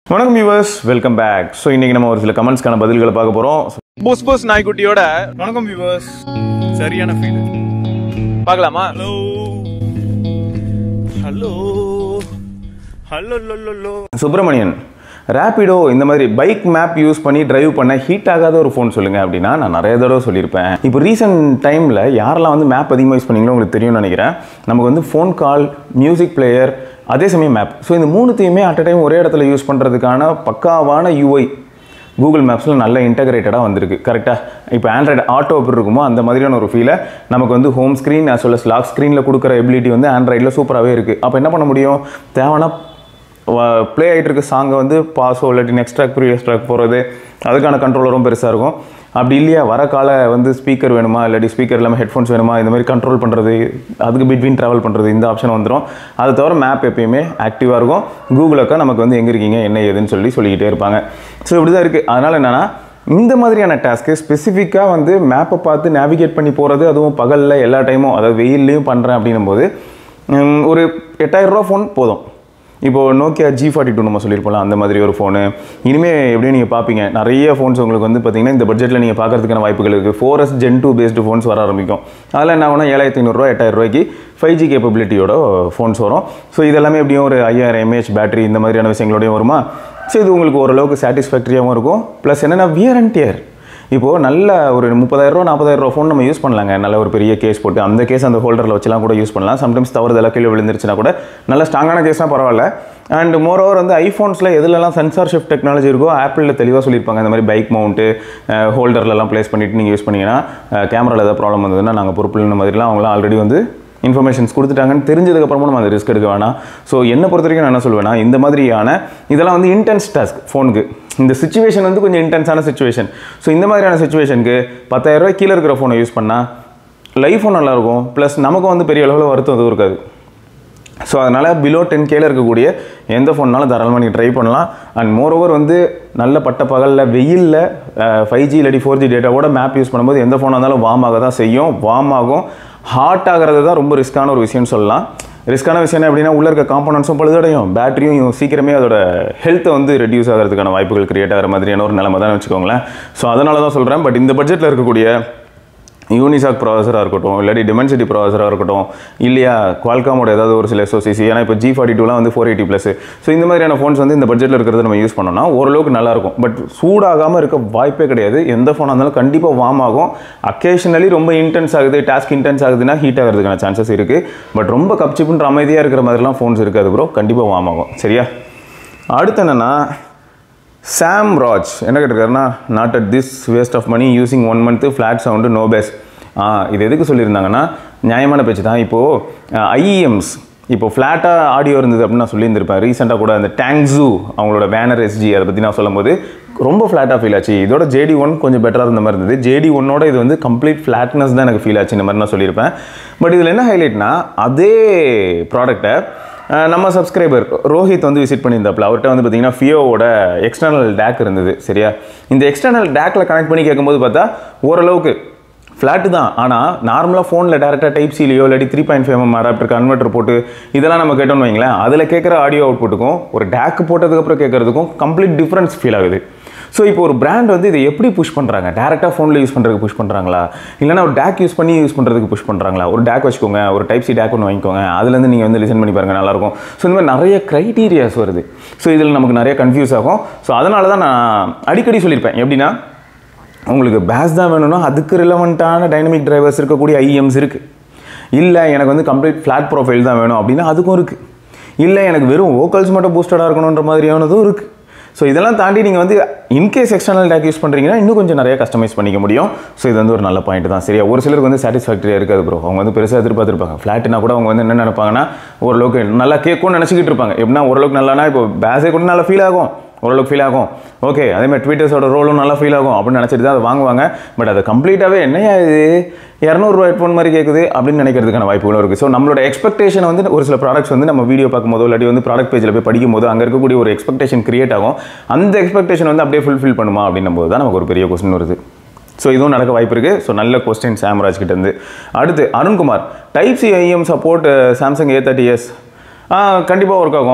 வணக்கம் viewers welcome back so இன்னைக்கு நம்ம ஒரு சில கமெண்ட்ஸ்க்கான பதில்களை பார்க்க போகிறோம் போஸ் போஸ் நாய்க்குட்டியோட வணக்கம் வியூவர்ஸ் சரியான ஃபீல் பார்க்கலாமா ஹலோ ஹலோ ஹலோ லோ சுப்பிரமணியன் ரேப்பிடோ இந்த மாதிரி பைக் மேப் யூஸ் பண்ணி டிரைவ் பண்ண ஹீட் ஆகாத ஒரு ஃபோன் சொல்லுங்க அப்படின்னா நான் நிறைய தடவை சொல்லியிருப்பேன் இப்போ ரீசெண்ட் டைமில் யாரெல்லாம் வந்து மேப் அதிகமாக யூஸ் பண்ணீங்களோ உங்களுக்கு தெரியும்னு நினைக்கிறேன் நமக்கு வந்து ஃபோன் கால் மியூசிக் பிளேயர் அதே சமயம் மேப் ஸோ இந்த மூணுத்தையுமே அட் அ டைம் ஒரே இடத்துல யூஸ் பண்ணுறதுக்கான பக்காவான யூஐ கூகுள் மேப்ஸில் நல்ல இன்டகிரேட்டடாக வந்திருக்கு கரெக்டாக இப்போ ஆண்ட்ராய்டு ஆட்டோ எப்படி இருக்குமோ அந்த மாதிரியான ஒரு ஃபீலை நமக்கு வந்து home screen as well as lock ஸ்க்ரீனில் கொடுக்குற எபிலிட்டி வந்து ஆண்ட்ராய்டில் சூப்பராகவே இருக்குது அப்போ என்ன பண்ண முடியும் தேவைன்னா ப்ளே ஆகிட்டு இருக்க சாங்கை வந்து பாஸோ இல்லாட்டி நெக்ஸ்ட் ட்ராக் ப்ரீவியஸ் ட்ராக் போகிறது அதுக்கான கண்ட்ரோலரும் பெருசாக இருக்கும் அப்படி இல்லையா வர கால வந்து ஸ்பீக்கர் வேணுமா இல்லாட்டி ஸ்பீக்கர் இல்லாமல் ஹெட்ஃபோன்ஸ் வேணுமா இந்த மாதிரி கண்ட்ரோல் பண்ணுறது அதுக்கு பிட்வீன் ட்ராவல் பண்ணுறது இந்த ஆப்ஷன் வந்துடும் அது தவிர மேப் எப்பயுமே ஆக்டிவாக இருக்கும் கூகுள் அக்கா நமக்கு வந்து எங்கே இருக்கீங்க என்ன ஏதுன்னு சொல்லி சொல்லிக்கிட்டே இருப்பாங்க ஸோ இப்படி தான் இருக்குது அதனால் என்னென்னா இந்த மாதிரியான டாஸ்க்கு ஸ்பெசிஃபிக்காக வந்து மேப்பை பார்த்து நேவிகேட் பண்ணி போகிறது அதுவும் பகலில் எல்லா டைமும் அதாவது வெயில்லையும் பண்ணுறேன் அப்படின்னும் போது உம், ஒரு எட்டாயிரம் ரூபா ஃபோன் போதும் இப்போது நோக்கியா ஜி ஃபார்ட்டி டூ நம்ம சொல்லியிருப்போம்ல அந்த மாதிரி ஒரு ஃபோனு இனிமேல் எப்படியும் நீங்கள் பார்ப்பீங்க நிறைய ஃபோன்ஸ் உங்களுக்கு வந்து பார்த்தீங்கன்னா இந்த பட்ஜெட்டில் நீங்கள் பார்க்கறதுக்கான வாய்ப்புகள் இருக்குது four S gen two based phones வர ஆரம்பிக்கும் அதில் என்ன ஆகும்னா ஏழாயிரத்தி ஐநூறுரூவா எட்டாயிரம் ரூபாய்க்கு ஃபைவ் ஜி கேப்பபிலிட்டியோட ஃபோன்ஸ் வரும் ஸோ இதெல்லாமே எப்படியும் ஒரு ஐயாயிரம் எம்ஏஹெச் பேட்டரி இந்த மாதிரியான விஷயங்களோடையும் வருமா ஸோ இது உங்களுக்கு ஓரளவுக்கு சாட்டிஸ்ஃபேக்டரியாகவும் இருக்கும் ப்ளஸ் என்னென்னா வியர் அண்ட் டியர் இப்போது நல்ல ஒரு முப்பதாயிரரூவா நாற்பதாயிரரூவா ஃபோன் நம்ம யூஸ் பண்ணலாங்க நல்ல ஒரு பெரிய கேஸ் போட்டு அந்த கேஸ் அந்த ஹோல்டரில் வச்சுலாம் கூட யூஸ் பண்ணலாம் சம்டைம்ஸ் தவறுதெல்லாம் கீழே விழுந்துருச்சுன்னா கூட நல்ல ஸ்ட்ராங்கான கேஸ்னால் பரவாயில்ல அண்ட் மோர் ஓவர் வந்து ஐஃபோன்ஸில் எதுலலாம் சென்சார் ஷிஃப்ட் டெக்னாலஜி இருக்கோ ஆப்பிளில் தெளிவாக சொல்லியிருப்பாங்க இந்த மாதிரி பைக் மவுண்ட்டு ஹோல்டர்லலாம் ப்ளேஸ் பண்ணிவிட்டு நீங்கள் யூஸ் பண்ணீங்கன்னா கேமராவில் ஏதாவது ப்ராப்ளம் வந்ததுன்னா நாங்கள் பொறுப்பு இந்த மாதிரிலாம் அவங்களாம் ஆல்ரெடி வந்து இன்ஃபர்மேஷன்ஸ் கொடுத்துட்டாங்கன்னு தெரிஞ்சதுக்கப்புறமா நம்ம அந்த ரிஸ்க் எடுக்க வேணாம் ஸோ என்னை பொறுத்த வரைக்கும் நான் என்ன சொல்வேன்னா இந்த மாதிரியான இதெல்லாம் வந்து இன்டென்ஸ் டாஸ்க் ஃபோனுக்கு இந்த சுச்சுவேஷன் வந்து கொஞ்சம் இன்டென்ஸான சுச்சுவேஷன் ஸோ இந்த மாதிரியான சுச்சுவேஷனுக்கு பத்தாயிரம் ரூபாய் கீழே இருக்கிற ஃபோனை யூஸ் பண்ணால் லைஃபும் நல்லாயிருக்கும் ப்ளஸ் நமக்கும் வந்து பெரிய அளவில் வருத்தம் எதுவும் இருக்காது ஸோ அதனால் பிலோ டென் கேல இருக்கக்கூடிய எந்த ஃபோன்னாலும் தாராளமாக நீங்கள் ட்ரை பண்ணலாம் அண்ட் மோர் ஓவர் வந்து நல்ல பட்ட பகலில் வெயிலில் ஃபைவ் ஜி இல்லாட்டி ஃபோர் ஜி டேட்டாவோட மேப் யூஸ் பண்ணும்போது எந்த ஃபோனாக இருந்தாலும் வார்ம் ஆக தான் செய்யும் வார்ம் ஆகும் ஹாட் ஆகிறது தான் ரொம்ப ரிஸ்க்கான ஒரு விஷயம்னு சொல்லலாம் ரிஸ்க்கான விஷயம் என்ன அப்படின்னா உள்ள இருக்க காம்பனன்ஸும் பழுதடையும் பேட்டரியும் சீக்கிரமே அதோட ஹெல்த்தை வந்து ரெடியூஸ் ஆகிறதுக்கான வாய்ப்புகள் கிரியேட் ஆகிற மாதிரியான ஒரு நிலைமை தான் வச்சுக்கோங்களேன் ஸோ அதனால தான் சொல்கிறேன் பட் இந்த பட்ஜெட்டில் இருக்கக்கூடிய யூனிசாக் ப்ராசஸராக இருக்கட்டும் இல்லாட்டி டிமென்சிட்டி ப்ராசஸராக இருக்கட்டும் இல்லையா குவால்காமோட ஏதாவது ஒரு சில எஸ்ஓசிசி ஏன்னா இப்போ ஜி ஃபார்ட்டி டூலாம் வந்து ஃபோர் எயிட்டி ப்ளஸ் ஸோ இந்த மாதிரியான ஃபோன்ஸ் வந்து இந்த பட்ஜெட்டில் இருக்கிறத நம்ம யூஸ் பண்ணோம்னா ஓரளவுக்கு நல்லாயிருக்கும் பட் சூடாகாமல் இருக்க வாய்ப்பே கிடையாது எந்த ஃபோனாக இருந்தாலும் கண்டிப்பாக வார்ம் ஆகும் அக்கேஷனலி ரொம்ப இன்டென்ஸ் ஆகுது டாஸ்க் இன்டென்ஸ் ஆகுதுன்னா ஹீட் ஆகிறதுக்கான சான்சஸ் இருக்குது பட் ரொம்ப கப்சிப்புன்ற அமைதியாக இருக்கிற மாதிரிலாம் ஃபோன்ஸ் இருக்காது ப்ரோ கண்டிப்பாக வார்ம் ஆகும் சரியா அடுத்து என்னென்னா சாம் ராஜ் என்ன கேட்டிருக்காருன்னா not at this waste of money using one month flat sound no bass ஆ இது எதுக்கு சொல்லியிருந்தாங்கன்னா நியாயமான பேச்சு தான் இப்போது ஐஇஎம்ஸ் இப்போ ஃப்ளாட்டாக ஆடியோ இருந்தது அப்படின்னு நான் சொல்லியிருந்திருப்பேன் ரீசெண்டாக கூட அந்த டேங்ஸூ அவங்களோட பேனர் எஸ்ஜி அதை பற்றி நான் சொல்லும்போது ரொம்ப ஃப்ளாட்டாக ஃபீல் ஆச்சு இதோட ஜேடி ஒன் கொஞ்சம் பெட்டராக இருந்த மாதிரி இருந்தது ஜேடி ஒன்னோட இது வந்து கம்ப்ளீட் ஃப்ளாட்னஸ் தான் எனக்கு ஃபீல் ஆச்சு இந்த மாதிரி நான் சொல்லியிருப்பேன் பட் இதில் என்ன ஹைலைட்னா அதே ப்ராடக்ட்டை அஹ் நம்ம சப்ஸ்கிரைபர் ரோஹித் வந்து விசிட் பண்ணியிருந்தாப்புல அவர்கிட்ட வந்து பார்த்தீங்கன்னா ஃபியோவோட எக்ஸ்டர்னல் டேக் இருந்தது சரியா இந்த எக்ஸ்டர்னல் டேக்கில் கனெக்ட் பண்ணி கேட்கும்போது பார்த்தா ஓரளவுக்கு ஃப்ளாட்டு தான் ஆனால் நார்மலாக ஃபோனில் டேரெக்டாக டைப் சிலியோ இல்லாட்டி three point five M adapter converter போட்டு இதெல்லாம் நம்ம கேட்டோம்னு வைங்களேன் அதில் கேட்குற ஆடியோ அவுட்புட்டுக்கும் ஒரு டேக் போட்டதுக்கப்புறம் கேட்குறதுக்கும் கம்ப்ளீட் டிஃப்ரென்ஸ் ஃபீல் ஆகுது ஸோ இப்போ ஒரு பிராண்ட் வந்து இதை எப்படி புஷ் பண்ணுறாங்க டேரெக்டாக ஃபோனில் யூஸ் பண்ணுறதுக்கு புஷ் பண்ணுறாங்களா இல்லைனா ஒரு டேக் யூஸ் பண்ணி யூஸ் பண்ணுறதுக்கு புஷ் பண்ணுறாங்களா ஒரு டேக் வச்சுக்கோங்க ஒரு டைப் சி டேக் ஒன்று வாங்கிக்கோங்க அதுலேருந்து நீங்கள் வந்து லிசன் பண்ணி பாருங்கள் நல்லாயிருக்கும் ஸோ இந்த மாதிரி நிறைய க்ரைட்டீரியாஸ் வருது ஸோ இதில் நமக்கு நிறைய கன்ஃபியூஸ் ஆகும் ஸோ அதனால தான் நான் அடிக்கடி சொல்லியிருப்பேன் எப்படின்னா உங்களுக்கு பேஸ் தான் வேணும்னா அதுக்கு ரிலவெண்ட்டான டைனமிக் டிரைவர்ஸ் இருக்கக்கூடிய ஐஎம்ஸ் இருக்குது இல்லை எனக்கு வந்து கம்ப்ளீட் ஃப்ளாட் ப்ரொஃபைல் தான் வேணும் அப்படின்னா அதுக்கும் இருக்குது இல்லை எனக்கு வெறும் வோக்கல்ஸ் மட்டும் பூஸ்டடாக இருக்கணுன்ற மாதிரியானதும் இருக்குது ஸோ இதெல்லாம் தாண்டி நீங்கள் வந்து இன்கேஸ் எக்ஸ்டர்னல் டேக் யூஸ் பண்ணுறீங்கன்னா இன்னும் கொஞ்சம் நிறைய கஸ்டமைஸ் பண்ணிக்க முடியும் ஸோ இது வந்து ஒரு நல்ல பாயிண்ட் தான் சரியா ஒரு சிலருக்கு வந்து சாட்டிஸ்ஃபேக்டரியாக இருக்காது ப்ரோ அவங்க வந்து பெருசாக எதிர்பார்த்துருப்பாங்க ஃப்ளாட்னா கூட அவங்க வந்து என்ன நினைப்பாங்கன்னா ஓரளவுக்கு நல்லா கேட்கும்னு நினச்சிக்கிட்டு இருப்பாங்க எப்படின்னா ஓரளவுக்கு நல்லானா இப்போ பேஸே கூட நல்லா ஃபீல் ஆகும் ஓரளவுக்கு ஃபீல் ஆகும் ஓகே அதேமாதிரி ட்விட்டர்ஸோட ரோலும் நல்லா ஃபீல் ஆகும் அப்படின்னு நினச்சிட்டு தான் அதை வாங்குவாங்க பட் அது கம்ப்ளீட்டாகவே என்னையா இது இரநூறுவா ஹெட்ஃபோன் மாதிரி கேட்குது அப்படின்னு நினைக்கிறதுக்கான வாய்ப்புகளும் இருக்குது ஸோ நம்மளோட எக்ஸ்பெக்டேஷன் வந்து ஒரு சில ப்ராடக்ட்ஸ் வந்து நம்ம வீடியோ பார்க்கும்போதோ இல்லாட்டி வந்து ப்ராடக்ட் பேஜில் போய் படிக்கும்போது அங்கே இருக்கக்கூடிய ஒரு எக்ஸ்பெக்டேஷன் கிரியேட் ஆகும் அந்த எக்ஸ்பெக்டேஷன் வந்து அப்படியே ஃபுல்ஃபில் பண்ணுமா அப்படின்னும் போது தான் நமக்கு ஒரு பெரிய கொஸ்டின் வருது ஸோ இதுவும் நடக்க வாய்ப்பு இருக்குது ஸோ நல்ல கொஸ்டின் சாம்ராஜ் கிட்ட இருந்து அடுத்து Arunkumar type C IEM support Samsung A thirty S கண்டிப்பாக ஒர்க் ஆகும்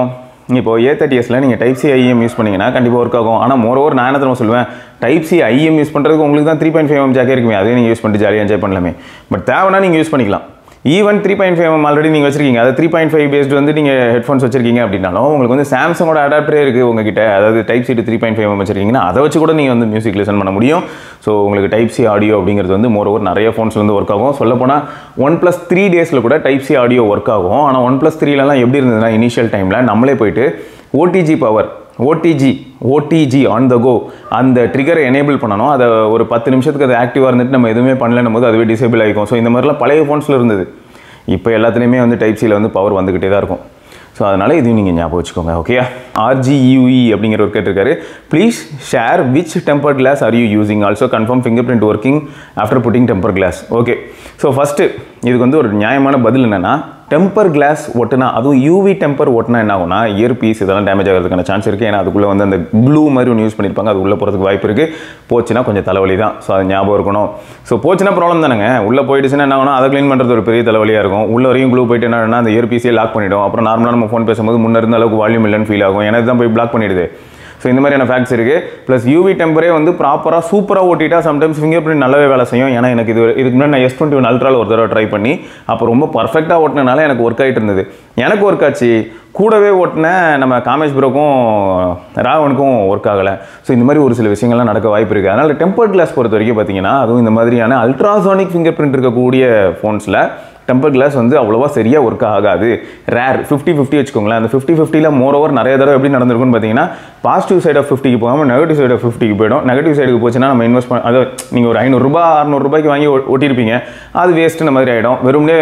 இப்போ ஏ தேர்ட்டிஎஸில் நீங்கள் டைப் சி ஐஎம் யூஸ் பண்ணீங்கன்னா கண்டிப்பாக ஒர்க் ஆகும் ஆனால் மோர் ஓவர் நான் என்ன தெரியுமா சொல்லுவேன் டைப் சி ஐஎம் யூஸ் பண்ணுறதுக்கு உங்களுக்கு தான் த்ரீ பாயிண்ட் ஃபைவ் எம் ஜாக்கே இருக்குமே அதே நீங்கள் யூஸ் பண்ணிட்டு ஜாலியாக என்ஜாய் பண்ணலாமே பட் தேவைன்னா நீங்கள் யூஸ் பண்ணிக்கலாம் even three point five already நீங்கள் வச்சிருக்கீங்க அது த்ரீ பாயிண்ட் ஃபைவ் பேஸ்டு வந்து நீங்கள் ஹெட்ஃபோன்ஸ் வச்சிருக்கீங்க அப்படின்னாலும் உங்களுக்கு வந்து சாம்சங்கோட அடாப்டரே இருக்குது உங்ககிட்ட அதாவது type C three point five வச்சிருக்கீங்கன்னா அதை வச்சு கூட நீங்கள் வந்து மியூசிக் லிசன் பண்ண முடியும் ஸோ உங்களுக்கு டைப் சி ஆடியோ அப்படிங்கிறது வந்து மோர் ஓவர் நிறைய ஃபோன்ஸ் வந்து ஒர்க் ஆகும் சொல்லப்போனால் ஒன் ப்ளஸ் த்ரீ டேஸில் கூட டைப் சி ஆடியோ ஒர்க் ஆகும் ஆனால் ஒன் ப்ளஸ் த்ரீலலாம் எப்படி இருந்ததுன்னா இனிஷியல் டைமில் நம்மளே போயிட்டு OTG power OTG OTG on the go அந்த ட்ரிகரை எனேபிள் பண்ணணும் அதை ஒரு பத்து நிமிஷத்துக்கு அது ஆக்டிவாக இருந்துட்டு நம்ம எதுவுமே பண்ணலன்னும் போது அதுவே டிசேபிள் ஆகிக்கும் ஸோ இந்த மாதிரிலாம் பழைய ஃபோன்ஸில் இருந்தது இப்போ எல்லாத்துலேயுமே வந்து டைப் சியில் வந்து பவர் வந்துக்கிட்டே தான் இருக்கும் ஸோ அதனால் இதையும் நீங்கள் ஞாபகம் வச்சுக்கோங்க ஓகே ஆர்ஜியூஇ அப்படிங்கிற ஒரு கேட்டிருக்காரு please share which temper glass are you using also confirm fingerprint working after putting temper glass okay so first இதுக்கு வந்து ஒரு நியாயமான பதில் என்னென்னா டெம்பர் கிளாஸ் ஒட்டுனா அதுவும் யூவி டெம்பர் ஒட்டினா என்ன ஆகும்னா இயர் பீஸ் இதெல்லாம் டேமேஜ் ஆகிறதுக்கான சான்ஸ் இருக்குது ஏன்னா அதுக்குள்ளே வந்து அந்த க்ளூ மாதிரி ஒன்று யூஸ் பண்ணியிருப்பாங்க அது உள்ளே போகிறதுக்கு வாய்ப்பு இருக்குது போச்சுன்னா கொஞ்சம் தலைவலி தான் ஸோ அது ஞாபகம் இருக்கணும் ஸோ போச்சுன்னா ப்ராப்ளம் தானேங்க உள்ளே போயிடுச்சுன்னா என்ன ஆகும்னா அதை க்ளீன் பண்ணுறது ஒரு பெரிய தலைவலியாக இருக்கும் உள்ள வரையும் க்ளூ போயிட்டு என்ன அந்த இயர் பீஸே லாக் பண்ணிடும் அப்புறம் நார்மலாக நம்ம ஃபோன் பேசும்போது முன்ன இருந்த அளவுக்கு வால்யூம் இல்லைன்னு ஃபீல் ஆகும் ஏன்னா இதுதான் போய் பிளாக் பண்ணிடுது ஸோ இந்த மாதிரியான ஃபேக்ட்ஸ் இருக்குது ப்ளஸ் யூவி டெம்பரே வந்து ப்ராப்பராக சூப்பராக ஓட்டிட்டா சம்டைம்ஸ் ஃபிங்கர் பிரிண்ட் நல்லாவே வேலை செய்யும் ஏன்னா எனக்கு இது இதுக்கு முன்னாடி நான் எஸ் டுவெண்ட்டி ஒன் அல்ட்ராவில் ஒரு தடவை ட்ரை பண்ணி அப்போ ரொம்ப பர்ஃபெக்டாக ஓட்டினால எனக்கு ஒர்க் ஆகிட்டு இருந்தது எனக்கு ஒர்க் ஆச்சு கூடவே ஓட்டின நம்ம காமேஷ் ப்ரோக்கும் ராவனுக்கும் ஒர்க் ஆகலை ஸோ இந்த மாதிரி ஒரு சில விஷயங்கள்லாம் நடக்க வாய்ப்பு இருக்குது அதனால் டெம்பர் கிளாஸ் பொறுத்த வரைக்கும் பார்த்தீங்கன்னா அதுவும் இந்த மாதிரியான அல்ட்ராசானிக் ஃபிங்கர் பிரிண்ட் இருக்கக்கூடிய ஃபோன்ஸில் டெம்பர் கிளாஸ் வந்து அவ்வளோவா சரியாக ஒர்க் ஆகாது ரேர் ஃபிஃப்டி ஃபிஃப்டி வச்சுக்கோங்களேன் அந்த ஃபிஃப்டி ஃபிஃப்டியில் மோர் ஓவர் நிறைய தடவை எப்படி நடந்திருக்குன்னு பார்த்தீங்கன்னா பாசிட்டிவ் சைட் ஆஃப் ஃபிஃப்டிக்கு போகாமல் நெகட்டிவ் சைட் ஆஃப் ஃபிஃப்டிக்கு போயிடும் நெகட்டிவ் சைடுக்கு போச்சுன்னா நம்ம இன்வெஸ்ட் பண்ண அதாவது நீங்கள் ஒரு ஐநூறுரூபா அறநூறுபாய்க்கு வாங்கி ஒ- ஒட்டியிருப்பீங்க அது வேஸ்ட்டு இந்த மாதிரி ஆகிடும் வெறும்னே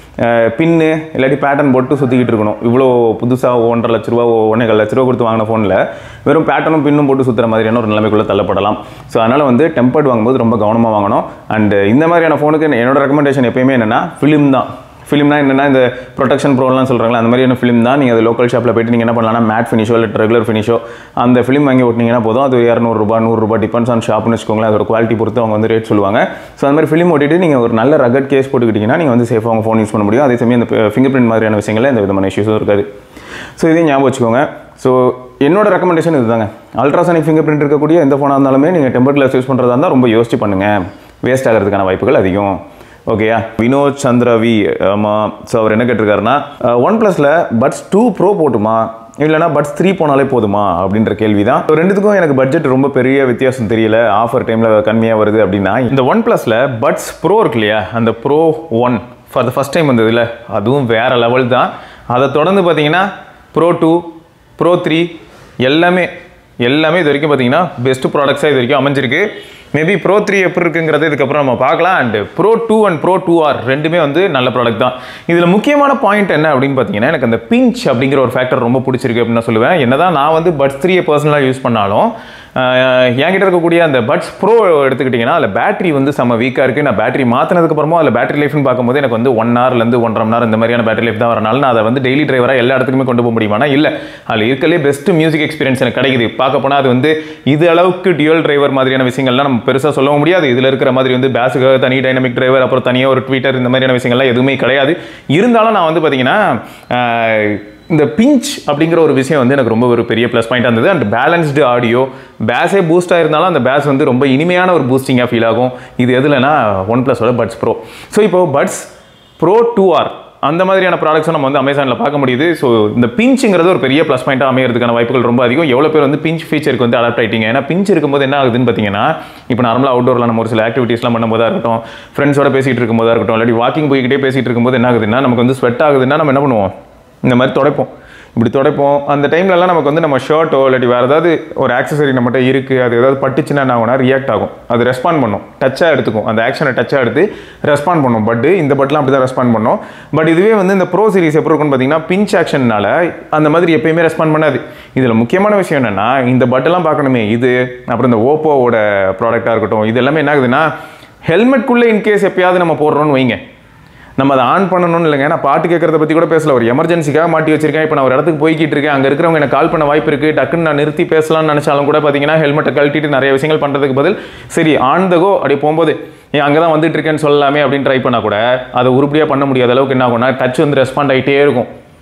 பின்னு இல்லாட்டி பேட்டர்ன் போட்டு சுற்றிக்கிட்டு இருக்கணும் இவ்வளோ புதுசாக ஒன்றரை லட்ச ரூபா ஒன்றே லட்ச ரூபா கொடுத்து வாங்கின ஃபோனில் வெறும் பேட்டர்னும் பின்னும் போட்டு சுற்றுற மாதிரியான ஒரு நிலைமைக்குள்ளே தள்ளப்படலாம் ஸோ அதனால் வந்து டெம்பர்ட் வாங்கும்போது ரொம்ப கவனமாக வாங்கணும் அண்ட் இந்த மாதிரியான ஃபோனுக்கு என்னோட ரெக்கமெண்டேஷன் எப்பயுமே என்னென்னா ஃபிலிம் தான் ஃபிலிம்னா என்னென்னா இந்த ப்ரொடெக்ஷன் ப்ரோலாம் சொல்கிறாங்களா அந்த மாதிரியான ஃபிலிம் தான் நீங்கள் அது லோக்கல் ஷாப்பில் போயிட்டு நீங்கள் என்ன பண்ணலாம்னா மேட் ஃபினிஷோ இல்லை ரெகுலர் ஃபினிஷோ அந்த ஃபிலிம் வாங்கி ஓட்டினீங்கன்னா போதும் அது இரநூறுபா நூறுரூபா டிபெண்ட்ஸ் ஆன் ஷாப்னு வச்சுக்கோங்களேன் அதோட குவாலிட்டி பொறுத்து அவங்க வந்து ரேட் சொல்லுவாங்க ஸோ அந்த மாதிரி ஃபிலிம் ஓட்டிட்டு நீங்கள் ஒரு நல்ல ரகட் கேஸ் போட்டுக்கிட்டிங்கன்னா நீங்கள் வந்து சேஃபாக உங்கள் ஃபோன் யூஸ் பண்ண முடியும் அதே சமயம் இந்த ஃபிங்கர் பிரிண்ட் மாதிரியான விஷயங்களில் எந்த விதமான இஷ்யூஸும் இருக்காது ஸோ இதையும் ஞாபகம் வச்சுக்கோங்க ஸோ என்னோட ரெக்கமெண்டேஷன் இதுதாங்க அல்ட்ராசானிக் ஃபிங்கர் பிரிண்ட் இருக்கக்கூடிய எந்த ஃபோனாக இருந்தாலுமே நீங்கள் டெம்பர் கிளாஸ் யூஸ் பண்ணுறதா இருந்தால் ரொம்ப யோசிச்சு பண்ணுங்கள் வேஸ்ட் ஆகிறதுக்கான வாய்ப்புகள் அதிகம் ஓகேயா வினோத் சந்திரவி ஆமாம் ஸோ அவர் என்ன கேட்டிருக்காருன்னா ஒன் ப்ளஸில் பட்ஸ் டூ ப்ரோ போட்டுமா இல்லைனா பட்ஸ் த்ரீ போனாலே போதுமா அப்படின்ற கேள்வி தான் ரெண்டுத்துக்கும் எனக்கு பட்ஜெட் ரொம்ப பெரிய வித்தியாசம் தெரியல ஆஃபர் டைமில் கம்மியாக வருது அப்படின்னா இந்த ஒன் ப்ளஸில் பட்ஸ் ப்ரோ இருக்கு இல்லையா அந்த pro one for the first time வந்ததுல அதுவும் வேறு லெவல் தான் அதை தொடர்ந்து பார்த்தீங்கன்னா ப்ரோ டூ ப்ரோ த்ரீ எல்லாமே எல்லாமே இது வரைக்கும் பார்த்தீங்கன்னா பெஸ்ட் ப்ராடக்ட்ஸாக இது வரைக்கும் அமைஞ்சிருக்கு மேபி ப்ரோ த்ரீ எப்படி இருக்குங்கிறது இதுக்கப்புறம் நம்ம பார்க்கலாம் and pro two and pro two R ரெண்டுமே வந்து நல்ல ப்ராடக்ட் தான் இதில் முக்கியமான பாயிண்ட் என்ன அப்படின்னு பார்த்தீங்கன்னா எனக்கு அந்த பிஞ்ச் அப்படிங்கிற ஒரு ஃபேக்டர் ரொம்ப பிடிச்சிருக்கு அப்படின்னு நான் சொல்லுவேன் என்னதான் நான் வந்து பட்ஸ் த்ரீயை பர்சனலாக யூஸ் பண்ணாலும் ஆஹ், என்கிட்ட இருக்கக்கூடிய அந்த பட்ஸ் ப்ரோ எடுத்துக்கிட்டிங்கன்னா அதில் பேட்டரி வந்து செம்ம வீக்காக இருக்குது நான் பேட்டரி மாற்றினதுக்கப்புறமா அதில் பேட்டரி லைஃப்னு பார்க்கும்போது எனக்கு வந்து ஒன் ஹவர்லேருந்து ஒன்றரை மணி நேரம் இந்த மாதிரியான பேட்டரி லைஃப் தான் வரனால நான் அதை வந்து டெய்லி டிரைவராக எல்லா இடத்துக்குமே கொண்டு போக முடியுமானா இல்லை அதில் இருக்கலே பெஸ்ட் மியூசிக் எக்ஸ்பீரியன்ஸ் எனக்கு கிடைக்குது பார்க்க போனால் அது வந்து இது அளவுக்கு டியூல் டிரைவர் மாதிரியான விஷயங்கள்லாம் நம்ம பெருசாக சொல்ல முடியாது இதில் இருக்கிற மாதிரி வந்து பேஸுக்காக தனி டைனமிக் டிரைவர் அப்புறம் தனியாக ஒரு ட்விட்டர் இந்த மாதிரியான விஷயங்கள்லாம் எதுவுமே கிடையாது இருந்தாலும் நான் வந்து பார்த்தீங்கன்னா ஆஹ், இந்த பிஞ்ச் அப்படிங்கிற ஒரு விஷயம் வந்து எனக்கு ரொம்ப ஒரு பெரிய ப்ளஸ் பாயிண்டாக இருந்தது அண்ட் பேலன்ஸ்டு ஆடியோ பேஸே பூஸ்டாக இருந்தாலும் அந்த பேஸ் வந்து ரொம்ப இனிமையான ஒரு பூஸ்டிங்காக ஃபீல் ஆகும் இது எதுலனா ஒன் ப்ளஸோட பட்ஸ் ப்ரோ ஸோ இப்போ பட்ஸ் ப்ரோ டூ ஆர் அந்த மாதிரியான ப்ராடக்ட்ஸும் நம்ம வந்து அமேசானில் பார்க்க முடியுது ஸோ இந்த பிஞ்சுங்கிறது ஒரு பெரிய ப்ளஸ் பாயிண்டாக அமையறதுக்கான வாய்ப்புகள் ரொம்ப அதிகம் எவ்வளோ பேர் வந்து பிஞ்ச் ஃபீச்சருக்கு வந்து அடாப்ட் ஆயிட்டீங்க ஏன்னா பிஞ்ச் இருக்கும்போது என்ன ஆகுதுன்னு பார்த்தீங்கன்னா இப்போ நார்மலாக அவுட்டோரில் நம்ம ஒரு சில ஆக்டிவிட்டீஸ்லாம் பண்ணும்போதா இருக்கட்டும் ஃப்ரெண்ட்ஸோட பேசிகிட்டு இருக்கும்போதா இருக்கட்டும் இல்லாட்டி வாக்கிங் போய்கிட்டே பேசிகிட்டு இருக்கும்போது என்ன ஆகுதுன்னா நமக்கு வந்து ஸ்வெட் ஆகுதுன்னா நம்ம என்ன பண்ணுவோம் இந்த மாதிரி துடைப்போம் இப்படி துடைப்போம் அந்த டைம்லலாம் நமக்கு வந்து நம்ம ஷர்ட்டோ இல்லாட்டி வேறு ஏதாவது ஒரு ஆக்சசரி நம்மகிட்ட இருக்குது அது ஏதாவது பட்டுச்சுன்னா என்ன ஆகும்னா ரியாக்ட் ஆகும் அது ரெஸ்பாண்ட் பண்ணும் டச்சாக எடுத்துக்கும் அந்த ஆக்ஷனை டச்சாக எடுத்து ரெஸ்பாண்ட் பண்ணும் பட் இந்த பட்லாம் அப்படி தான் ரெஸ்பாண்ட் பண்ணும் பட் இதுவே வந்து இந்த ப்ரோ சீரிஸ் எப்படி இருக்கும்னு பார்த்தீங்கன்னா பிஞ்ச் ஆக்ஷன்னால அந்த மாதிரி எப்பயுமே ரெஸ்பாண்ட் பண்ணாது இதில் முக்கியமான விஷயம் என்னென்னா இந்த பட்டெல்லாம் பார்க்கணுமே இது அப்புறம் இந்த ஓப்போவோட ப்ராடக்டாக இருக்கட்டும் இது எல்லாமே என்ன ஆகுதுன்னா ஹெல்மெட்குள்ளே இன்கேஸ் எப்பயாவது நம்ம போடுறோம்னு வைங்க நம்ம அதை ஆன் பண்ணணும்னு இல்லைங்க நான் பாட்டு கேட்கறத பற்றி கூட பேசல ஒரு எமர்ஜென்சிக்காக மாட்டி வச்சிருக்கேன் இப்போ நான் ஒரு இடத்துக்கு போய்கிட்டு இருக்கேன் அங்கே இருக்கிறவங்க எனக்கு கால் பண்ண வாய்ப்பு இருக்குது டக்குன்னு நான் நிறுத்தி பேசலாம்னு நினச்சாலும் கூட பார்த்தீங்கன்னா ஹெல்மெட்டை கழட்டிட்டு நிறைய விஷயங்கள் பண்ணுறதுக்கு பதில் சரி ஆன் த கோ அப்படி போகும்போது ஏன் அங்கே தான் வந்துட்டு இருக்கேன்னு சொல்லலாமே அப்படின்னு ட்ரை பண்ணால் கூட அதை உருப்படியாக பண்ண முடியாத அளவுக்கு என்ன ஆகும்னா டச் வந்து ரெஸ்பாண்ட் ஆகிட்டே இருக்கும்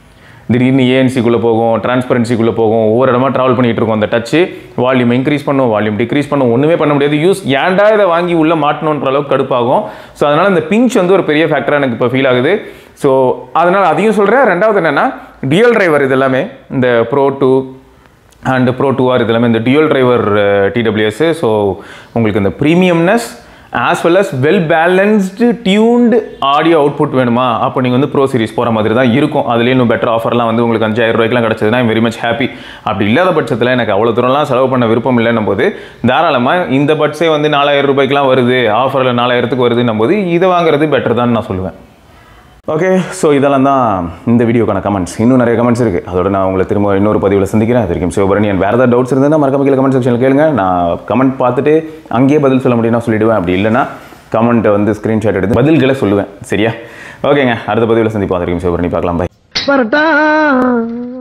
திடீர்னு ஏஎன்சிக்குள்ளே போகும் டிரான்ஸ்பரன்சிக்குள்ளே போகும் ஒவ்வொரு இடமா ட்ராவல் பண்ணிட்டு இருக்கும் அந்த டச்சு வால்யூம் இன்க்ரீஸ் பண்ணும் வால்யூம் டிக்ரீஸ் பண்ணும் ஒன்றுமே பண்ண முடியாது யூஸ் ஏன்டா இதை வாங்கி உள்ளே மாட்டணுன்ற அளவுக்கு கடுப்பாகும் ஸோ அதனால் இந்த பிஞ்ச் வந்து ஒரு பெரிய ஃபேக்டராக எனக்கு இப்போ ஃபீல் ஆகுது ஸோ அதனால் அதையும் சொல்கிறேன் ரெண்டாவது என்னென்னா டிஎல் டிரைவர் இது எல்லாமே இந்த pro two and pro two R இது எல்லாமே இந்த டியூல் டிரைவர் டிடபிள்யூஎஸ் ஸோ உங்களுக்கு இந்த ப்ரீமியம்னஸ் as well as well balanced tuned audio output வேணுமா அப்போ நீங்கள் வந்து ப்ரோ சீரிஸ் போகிற மாதிரி தான் இருக்கும் அதுலேயே இன்னும் பெட்டர் ஆஃபர்லாம் வந்து உங்களுக்கு அஞ்சாயிரம் ரூபாய்க்குலாம் கிடச்சதுன்னா வெரி மச் ஹாப்பி அப்படி இல்லாத பட்சத்தில் எனக்கு அவ்வளோ தூரம்லாம் செலவு பண்ண விருப்பம் இல்லைன்னும் போது தாராளமாக இந்த பட்ஸே வந்து நாலாயிரம் ரூபாய்க்குலாம் வருது ஆஃபரில் நாலாயிரத்துக்கு வருதுன்னும் போது இதை வாங்குறது பெட்டர் தான் நான் சொல்லுவேன் ஓகே ஸோ இதெல்லாம் தான் இந்த வீடியோக்கான கமெண்ட்ஸ் இன்னும் நிறைய கமெண்ட்ஸ் இருக்குது அதோட நான் உங்களை திரும்ப இன்னொரு பதிவில் சந்திக்கிறேன் அது வரைக்கும் சிவபரணியன் வேறு ஏதாவது டவுட்ஸ் இருந்தால் மறக்காம கீழே கமெண்ட் செக்ஷனில் கேளுங்க நான் கமெண்ட் பார்த்துட்டு அங்கேயே பதில் சொல்ல முடியும்னா சொல்லிடுவேன் அப்படி இல்லைன்னா கமெண்ட்டை வந்து ஸ்க்ரீன்ஷாட் எடுத்து பதில்களை சொல்லுவேன் சரியா ஓகேங்க அடுத்த பதிவில் சந்திப்போம் அது வரைக்கும் சிவபரணி பார்க்கலாம் பை வரட்டா